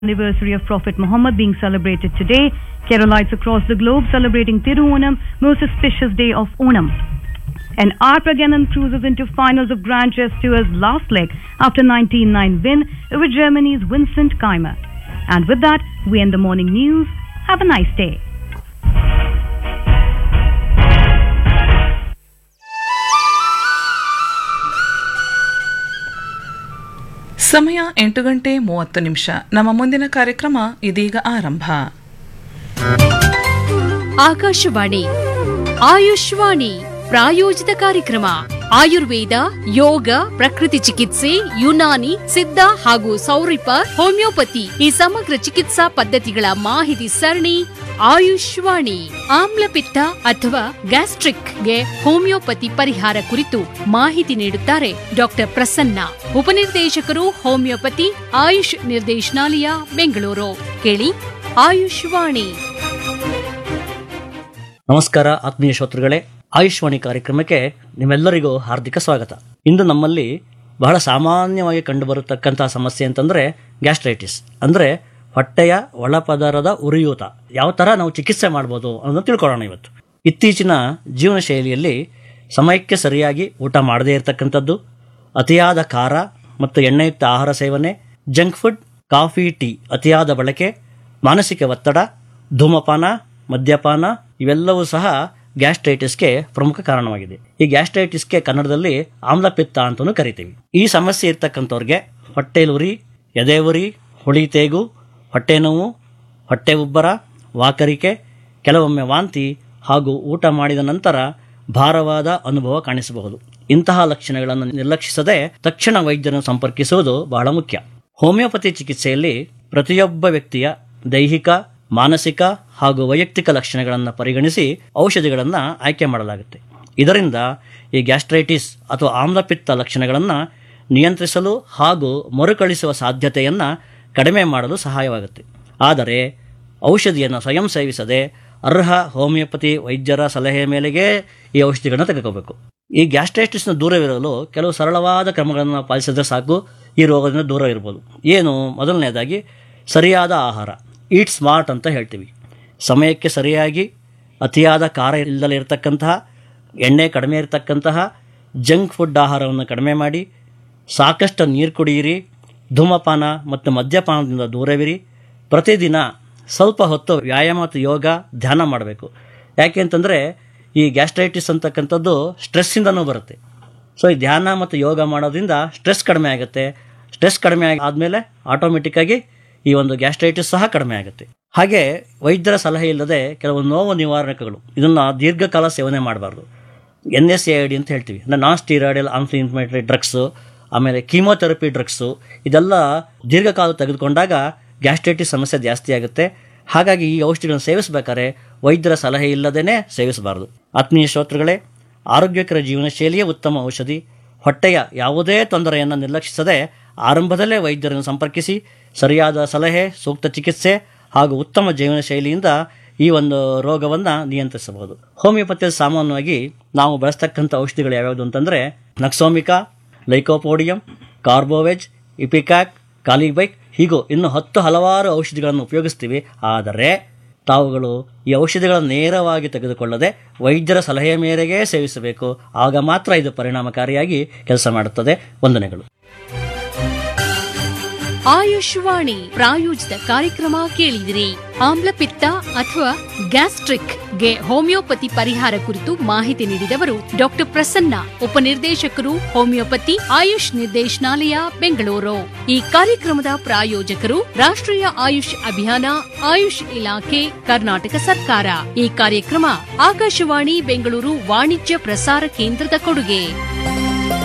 anniversary of Prophet Muhammad being celebrated today. Keralites across the globe celebrating Tiruonam, most auspicious day of Onam. And R. Praganan cruises into finals of Grand Chess Tour's last leg after 19-9 win over Germany's Vincent Keimer. And with that, we end the morning news. Have a nice day. ಸಮಯ ಎಂಟು ಗಂಟೆ ಮೂವತ್ತು ನಿಮಿಷ ನಮ್ಮ ಮುಂದಿನ ಕಾರ್ಯಕ್ರಮ ಇದೀಗ ಆರಂಭ ಆಕಾಶವಾಣಿ ಆಯುಷ್ವಾಣಿ ಪ್ರಾಯೋಜಿತ ಕಾರ್ಯಕ್ರಮ ಆಯುರ್ವೇದ ಯೋಗ ಪ್ರಕೃತಿ ಚಿಕಿತ್ಸೆ ಯುನಾನಿ ಸಿದ್ಧ ಹಾಗೂ ಸೌರಿಪ ಹೋಮಿಯೋಪತಿ ಈ ಸಮಗ್ರ ಚಿಕಿತ್ಸಾ ಪದ್ಧತಿಗಳ ಮಾಹಿತಿ ಸರಣಿ ಆಯುಷ್ವಾಣಿ ಆಮ್ಲಪಿತ್ತ ಅಥವಾ ಗ್ಯಾಸ್ಟ್ರಿಕ್ಗೆ ಹೋಮಿಯೋಪತಿ ಪರಿಹಾರ ಕುರಿತು ಮಾಹಿತಿ ನೀಡುತ್ತಾರೆ ಡಾಕ್ಟರ್ ಪ್ರಸನ್ನ ಉಪನಿರ್ದೇಶಕರು ಹೋಮಿಯೋಪತಿ ಆಯುಷ್ ನಿರ್ದೇಶನಾಲಯ ಬೆಂಗಳೂರು ಕೇಳಿ ಆಯುಷ್ವಾಣಿ ನಮಸ್ಕಾರ ಆತ್ಮೀಯ ಶ್ರೋತೃಗಳೇ ಆಯುಷ್ವಾಣಿ ಕಾರ್ಯಕ್ರಮಕ್ಕೆ ನಿಮ್ಮೆಲ್ಲರಿಗೂ ಹಾರ್ದಿಕ ಸ್ವಾಗತ ಇಂದು ನಮ್ಮಲ್ಲಿ ಬಹಳ ಸಾಮಾನ್ಯವಾಗಿ ಕಂಡುಬರತಕ್ಕಂತಹ ಸಮಸ್ಯೆ ಅಂತಂದ್ರೆ ಗ್ಯಾಸ್ಟ್ರೈಟಿಸ್ ಅಂದ್ರೆ ಹೊಟ್ಟೆಯ ಒಳಪದರದ ಉರಿಯೂತ ಯಾವ ತರ ನಾವು ಚಿಕಿತ್ಸೆ ಮಾಡ್ಬೋದು ಅನ್ನೋದನ್ನ ತಿಳ್ಕೊಳ್ಳೋಣ ಇವತ್ತು ಇತ್ತೀಚಿನ ಜೀವನ ಶೈಲಿಯಲ್ಲಿ ಸಮಯಕ್ಕೆ ಸರಿಯಾಗಿ ಊಟ ಮಾಡದೇ ಇರತಕ್ಕಂಥದ್ದು ಅತಿಯಾದ ಖಾರ ಮತ್ತು ಎಣ್ಣೆಯುಕ್ತ ಆಹಾರ ಸೇವನೆ ಜಂಕ್ ಫುಡ್ ಕಾಫಿ ಟೀ ಅತಿಯಾದ ಬಳಕೆ ಮಾನಸಿಕ ಒತ್ತಡ ಧೂಮಪಾನ ಮದ್ಯಪಾನ ಇವೆಲ್ಲವೂ ಸಹ ಗ್ಯಾಸ್ಟ್ರೈಟಿಸ್ಗೆ ಪ್ರಮುಖ ಕಾರಣವಾಗಿದೆ ಈ ಗ್ಯಾಸ್ಟ್ರೈಟಿಸ್ಗೆ ಕನ್ನಡದಲ್ಲಿ ಆಮ್ಲಪಿತ್ತ ಅಂತಲೂ ಕರಿತೀವಿ ಈ ಸಮಸ್ಯೆ ಇರ್ತಕ್ಕಂಥವ್ರಿಗೆ ಹೊಟ್ಟೆ ಉರಿ ಎದೆ ಉರಿ ಹುಳಿ ತೇಗು ಹೊಟ್ಟೆ ನೋವು ಹೊಟ್ಟೆ ಉಬ್ಬರ ವಾಕರಿಕೆ ಕೆಲವೊಮ್ಮೆ ವಾಂತಿ ಹಾಗೂ ಊಟ ಮಾಡಿದ ನಂತರ ಭಾರವಾದ ಅನುಭವ ಕಾಣಿಸಬಹುದು ಇಂತಹ ಲಕ್ಷಣಗಳನ್ನು ನಿರ್ಲಕ್ಷಿಸದೆ ತಕ್ಷಣ ವೈದ್ಯರನ್ನು ಸಂಪರ್ಕಿಸುವುದು ಬಹಳ ಮುಖ್ಯ ಹೋಮಿಯೋಪತಿ ಚಿಕಿತ್ಸೆಯಲ್ಲಿ ಪ್ರತಿಯೊಬ್ಬ ವ್ಯಕ್ತಿಯ ದೈಹಿಕ ಮಾನಸಿಕ ಹಾಗೂ ವೈಯಕ್ತಿಕ ಲಕ್ಷಣಗಳನ್ನು ಪರಿಗಣಿಸಿ ಔಷಧಿಗಳನ್ನು ಆಯ್ಕೆ ಮಾಡಲಾಗುತ್ತೆ ಇದರಿಂದ ಈ ಗ್ಯಾಸ್ಟ್ರೈಟಿಸ್ ಅಥವಾ ಆಮ್ಲಪಿತ್ತ ಲಕ್ಷಣಗಳನ್ನು ನಿಯಂತ್ರಿಸಲು ಹಾಗೂ ಮರುಕಳಿಸುವ ಸಾಧ್ಯತೆಯನ್ನು ಕಡಿಮೆ ಮಾಡಲು ಸಹಾಯವಾಗುತ್ತೆ ಆದರೆ ಔಷಧಿಯನ್ನು ಸ್ವಯಂ ಸೇವಿಸದೆ ಅರ್ಹ ಹೋಮಿಯೋಪತಿ ವೈದ್ಯರ ಸಲಹೆ ಮೇಲೆಗೆ ಈ ಔಷಧಿಗಳನ್ನು ತೆಗೆದುಕೋಬೇಕು ಈ ಗ್ಯಾಸ್ಟ್ರೈಟಿಸ್ನ ದೂರವಿರಲು ಕೆಲವು ಸರಳವಾದ ಕ್ರಮಗಳನ್ನು ನಾವು ಪಾಲಿಸಿದ್ರೆ ಸಾಕು ಈ ರೋಗದಿಂದ ದೂರ ಇರ್ಬೋದು ಏನು ಮೊದಲನೇದಾಗಿ ಸರಿಯಾದ ಆಹಾರ ಈಟ್ ಸ್ಮಾರ್ಟ್ ಅಂತ ಹೇಳ್ತೀವಿ ಸಮಯಕ್ಕೆ ಸರಿಯಾಗಿ ಅತಿಯಾದ ಖಾರ ಇಲ್ಲದೆ ಇರತಕ್ಕಂತಹ ಎಣ್ಣೆ ಕಡಿಮೆ ಇರತಕ್ಕಂತಹ ಜಂಕ್ ಫುಡ್ ಆಹಾರವನ್ನು ಕಡಿಮೆ ಮಾಡಿ ಸಾಕಷ್ಟು ನೀರು ಕುಡಿಯಿರಿ ಧೂಮಪಾನ ಮತ್ತು ಮದ್ಯಪಾನದಿಂದ ದೂರವಿರಿ ಪ್ರತಿದಿನ ಸ್ವಲ್ಪ ಹೊತ್ತು ವ್ಯಾಯಾಮ ಮತ್ತು ಯೋಗ ಧ್ಯಾನ ಮಾಡಬೇಕು ಯಾಕೆ ಅಂತಂದರೆ ಈ ಗ್ಯಾಸ್ಟ್ರೈಟಿಸ್ ಅಂತಕ್ಕಂಥದ್ದು ಸ್ಟ್ರೆಸ್ಸಿಂದನೂ ಬರುತ್ತೆ ಸೊ ಈ ಧ್ಯಾನ ಮತ್ತು ಯೋಗ ಮಾಡೋದ್ರಿಂದ ಸ್ಟ್ರೆಸ್ ಕಡಿಮೆ ಆಗುತ್ತೆ ಸ್ಟ್ರೆಸ್ ಕಡಿಮೆ ಆದಮೇಲೆ ಆಟೋಮೆಟಿಕ್ಕಾಗಿ ಈ ಒಂದು ಗ್ಯಾಸ್ಟ್ರೈಟಿಸ್ ಸಹ ಕಡಿಮೆ ಆಗುತ್ತೆ ಹಾಗೆ ವೈದ್ಯರ ಸಲಹೆ ಇಲ್ಲದೆ ಕೆಲವು ನೋವು ನಿವಾರಕಗಳು ಇದನ್ನು ದೀರ್ಘಕಾಲ ಸೇವನೆ ಮಾಡಬಾರ್ದು N S A I D ಅಂತ ಹೇಳ್ತೀವಿ ಅಂದರೆ ನಾನ್ ಸ್ಟೀರಾಯ್ಡಲ್ ಆನ್ಫ್ಲಿ ಇನ್ಫ್ಲಮೇಟರಿ ಡ್ರಗ್ಸು ಆಮೇಲೆ ಕೀಮೋಥೆರಪಿ ಡ್ರಗ್ಸು ಇದೆಲ್ಲ ದೀರ್ಘಕಾಲ ತೆಗೆದುಕೊಂಡಾಗ ಗ್ಯಾಸ್ಟ್ರೈಟಿಸ್ ಸಮಸ್ಯೆ ಜಾಸ್ತಿ ಆಗುತ್ತೆ ಹಾಗಾಗಿ ಈ ಔಷಧಿಗಳನ್ನು ಸೇವಿಸಬೇಕಾದ್ರೆ ವೈದ್ಯರ ಸಲಹೆ ಇಲ್ಲದೇ ಸೇವಿಸಬಾರದು ಆತ್ಮೀಯ ಶ್ರೋತೃಗಳೇ ಆರೋಗ್ಯಕರ ಜೀವನ ಶೈಲಿಯೇ ಉತ್ತಮ ಔಷಧಿ ಹೊಟ್ಟೆಯ ಯಾವುದೇ ತೊಂದರೆಯನ್ನು ನಿರ್ಲಕ್ಷಿಸದೆ ಆರಂಭದಲ್ಲೇ ವೈದ್ಯರನ್ನು ಸಂಪರ್ಕಿಸಿ ಸರಿಯಾದ ಸಲಹೆ ಸೂಕ್ತ ಚಿಕಿತ್ಸೆ ಹಾಗೂ ಉತ್ತಮ ಜೀವನ ಶೈಲಿಯಿಂದ ಈ ಒಂದು ರೋಗವನ್ನು ನಿಯಂತ್ರಿಸಬಹುದು ಹೋಮಿಯೋಪತಿಯಲ್ಲಿ ಸಾಮಾನ್ಯವಾಗಿ ನಾವು ಬಳಸ್ತಕ್ಕಂಥ ಔಷಧಿಗಳು ಯಾವ್ಯಾವುದು ಅಂತಂದರೆ ನಕ್ಸೋಮಿಕಾ ಲೈಕೋಪೋಡಿಯಂ ಕಾರ್ಬೋವೆಜ್ ಇಪಿಕ್ಯಾಕ್ ಕಾಲಿಬೈಕ್ ಹೀಗೂ ಇನ್ನು ಹತ್ತು ಹಲವಾರು ಔಷಧಿಗಳನ್ನು ಉಪಯೋಗಿಸ್ತೀವಿ ಆದರೆ ತಾವುಗಳು ಈ ಔಷಧಿಗಳನ್ನು ನೇರವಾಗಿ ತೆಗೆದುಕೊಳ್ಳದೆ ವೈದ್ಯರ ಸಲಹೆಯ ಮೇರೆಗೆ ಸೇವಿಸಬೇಕು ಆಗ ಮಾತ್ರ ಇದು ಪರಿಣಾಮಕಾರಿಯಾಗಿ ಕೆಲಸ ಮಾಡುತ್ತದೆ ವಂದನೆಗಳು ಆಯುಷ್ವಾಣಿ ಪ್ರಾಯೋಜಿತ ಕಾರ್ಯಕ್ರಮ ಕೇಳಿದಿರಿ ಆಮ್ಲಪಿತ್ತ ಅಥವಾ ಗ್ಯಾಸ್ಟ್ರಿಕ್ ಗೆ ಹೋಮಿಯೋಪತಿ ಪರಿಹಾರ ಕುರಿತು ಮಾಹಿತಿ ನೀಡಿದವರು ಡಾಕ್ಟರ್ ಪ್ರಸನ್ನ ಉಪನಿರ್ದೇಶಕರು ಹೋಮಿಯೋಪತಿ ಆಯುಷ್ ನಿರ್ದೇಶನಾಲಯ ಬೆಂಗಳೂರು ಈ ಕಾರ್ಯಕ್ರಮದ ಪ್ರಾಯೋಜಕರು ರಾಷ್ಟ್ರೀಯ ಆಯುಷ್ ಅಭಿಯಾನ ಆಯುಷ್ ಇಲಾಖೆ ಕರ್ನಾಟಕ ಸರ್ಕಾರ ಈ ಕಾರ್ಯಕ್ರಮ ಆಕಾಶವಾಣಿ ಬೆಂಗಳೂರು ವಾಣಿಜ್ಯ ಪ್ರಸಾರ ಕೇಂದ್ರದ ಕೊಡುಗೆ